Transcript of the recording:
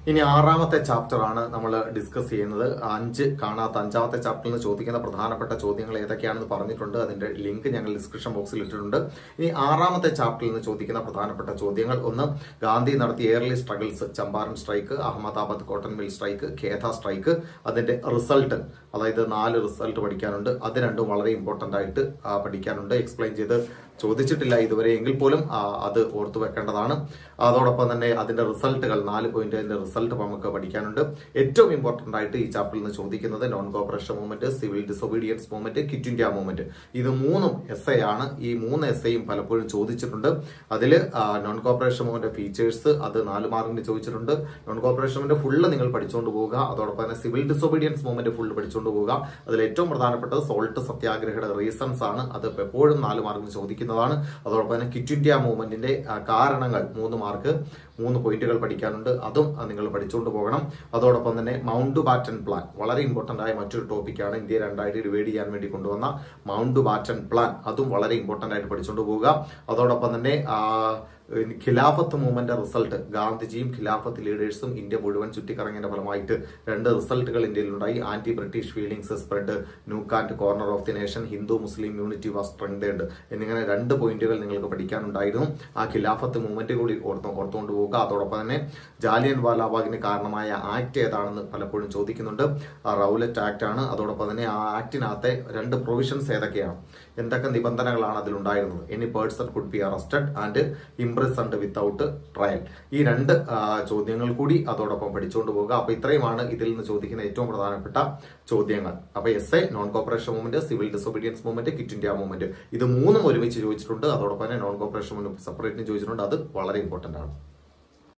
ഇനി ആറാമത്തെ ചാപ്റ്റർ ആണ് നമ്മൾ ഡിസ്കസ് ചെയ്യുന്നത് അഞ്ച് കാണാത്ത അഞ്ചാമത്തെ ചാപ്റ്ററിൽ നിന്ന് ചോദിക്കുന്ന പ്രധാനപ്പെട്ട ചോദ്യങ്ങൾ ഏതൊക്കെയാണെന്ന് പറഞ്ഞിട്ടുണ്ട് അതിന്റെ ലിങ്ക് ഞങ്ങൾ ഡിസ്ക്രിപ്ഷൻ ബോക്സിൽ ഇട്ടിട്ടുണ്ട് ഇനി ആറാമത്തെ ചാപ്റ്ററിൽ നിന്ന് ചോദിക്കുന്ന പ്രധാനപ്പെട്ട ചോദ്യങ്ങൾ ഒന്ന് ഗാന്ധി നടത്തിയ early struggles Champaran strike Ahmedabad cotton mill strike Kheda strike അതിന്റെ റിസൾട്ട് അതായത് നാല് റിസൾട്ട് പഠിക്കാനുണ്ട് അത് രണ്ടും വളരെ ഇമ്പോർട്ടന്റ് ആയിട്ട് ആ, പഠിക്കാനുണ്ട് എക്സ്പ്ലെയിൻ ചെയ്ത് ചോദിച്ചിട്ടില്ല ഇതുവരെ എങ്കിൽ പോലും ആ, അത് ഓർത്തു വെക്കേണ്ടതാണ് അതോടൊപ്പം തന്നെ അതിന്റെ റിസൾട്ടുകൾ നാല് പോയിന്റ് അതിന്റെ റിസൾട്ട് നമുക്ക് പഠിക്കാനുണ്ട് ഏറ്റവും ഇമ്പോർട്ടന്റ് ആയിട്ട് ഈ ചാപ്റ്ററിൽ നിന്ന് ചോദിക്കുന്നത് non cooperation movement civil disobedience movement quit India movement ഇത് മൂന്നും എസ് എ ആണ് ഈ മൂന്ന് എസ് എയും പലപ്പോഴും ചോദിച്ചിട്ടുണ്ട് അതിൽ നോൺ കോപ്പറേഷൻ മൂവ്മെന്റ് ഫീച്ചേഴ്സ് അത് നാല് മാർക്കിന് ചോദിച്ചിട്ടുണ്ട് നോൺ കോപ്പറേഷൻ മൂവ്മെന്റ് ഫുള്ള് നിങ്ങൾ പഠിച്ചുകൊണ്ട് പോവുക അതോടൊപ്പം തന്നെ സിവിൽ ഡിസൊബീഡിയൻസ് മൂവ്മെന്റ് ഫുള്ള് പഠിച്ചുകൊണ്ട് പോവുക അതിൽ ഏറ്റവും പ്രധാനപ്പെട്ടത് സോൾട്ട് സത്യാഗ്രഹയുടെ റീസൺസ് ആണ് അത് എപ്പോഴും നാല് മാർക്കിന് ചോദിക്കുന്നതാണ് അതോടൊപ്പം തന്നെ കിറ്റ് ഇന്ത്യ മൂവ്മെന്റിന്റെ ആ, കാരണങ്ങൾ മൂന്ന് മാർക്ക് മൂന്ന് പോയിന്റുകൾ പഠിക്കാനുണ്ട് അതും ആ, നിങ്ങൾ പഠിച്ചുകൊണ്ട് പോകണം അതോടൊപ്പം തന്നെ മൗണ്ട് ബാറ്റൻ പ്ലാൻ വളരെ ഇമ്പോർട്ടന്റ് ആയ മറ്റൊരു ടോപ്പിക്കാണ് ഇന്ത്യ രണ്ടായിട്ട് ഡിവൈഡ് ചെയ്യാൻ വേണ്ടി കൊണ്ടുവന്ന മൗണ്ട് ബാറ്റൻ പ്ലാൻ അതും വളരെ ഇമ്പോർട്ടന്റ് ആയിട്ട് പഠിച്ചുകൊണ്ട് പോവുക അതോടൊപ്പം തന്നെ ആ, ഖിലാഫത്ത് മൂവ്മെന്റ് റിസൾട്ട് ഗാന്ധിജിയും ഖിലാഫത്ത് ലീഡേഴ്സും ഇന്ത്യ മുഴുവൻ ചുറ്റിക്കറങ്ങിയതിന്റെ ഫലമായിട്ട് രണ്ട് റിസൾട്ടുകൾ ഇന്ത്യയിലുണ്ടായി anti British feelings spread nook and corner of the nation Hindu Muslim unity was strengthened എന്നിങ്ങനെ രണ്ട് പോയിന്റുകൾ നിങ്ങൾക്ക് പഠിക്കാനുണ്ടായിരുന്നു ആ ഖിലാഫത്ത് മൂവ്മെന്റ് കൂടി ഓർത്ത് ഓർത്തുകൊണ്ട് പോവുക അതോടൊപ്പം തന്നെ ജാലിയൻ വാലാബാഗിന് കാരണമായ ആക്ട് ഏതാണെന്ന് പലപ്പോഴും ചോദിക്കുന്നുണ്ട് ആ റൗലറ്റ് ആക്ട് ആണ് അതോടൊപ്പം തന്നെ ആ ആക്ടിനകത്തെ രണ്ട് പ്രൊവിഷൻസ് ഏതൊക്കെയാണ് എന്തൊക്കെ നിബന്ധനകളാണ് അതിലുണ്ടായിരുന്നത് any person could be arrested and imprisoned without trial ഈ രണ്ട് ആ, ചോദ്യങ്ങൾ കൂടി അതോടൊപ്പം പഠിച്ചുകൊണ്ട് പോകുക അപ്പൊ ഇത്രയുമാണ് ഇതിൽ നിന്ന് ചോദിക്കുന്ന ഏറ്റവും പ്രധാനപ്പെട്ട ചോദ്യങ്ങൾ അപ്പൊ എസ് എ non cooperation movement civil disobedience movement quit India movement ഇത് മൂന്നും ഒരുമിച്ച് ചോദിച്ചിട്ടുണ്ട് അതോടൊപ്പം തന്നെ നോൺ കോപ്പറേഷൻ മൂവ്മെന്റ് സെപ്പറേറ്റ് ചോദിച്ചിട്ടുണ്ട് അത് വളരെ ഇമ്പോർട്ടന്റ് ആണ്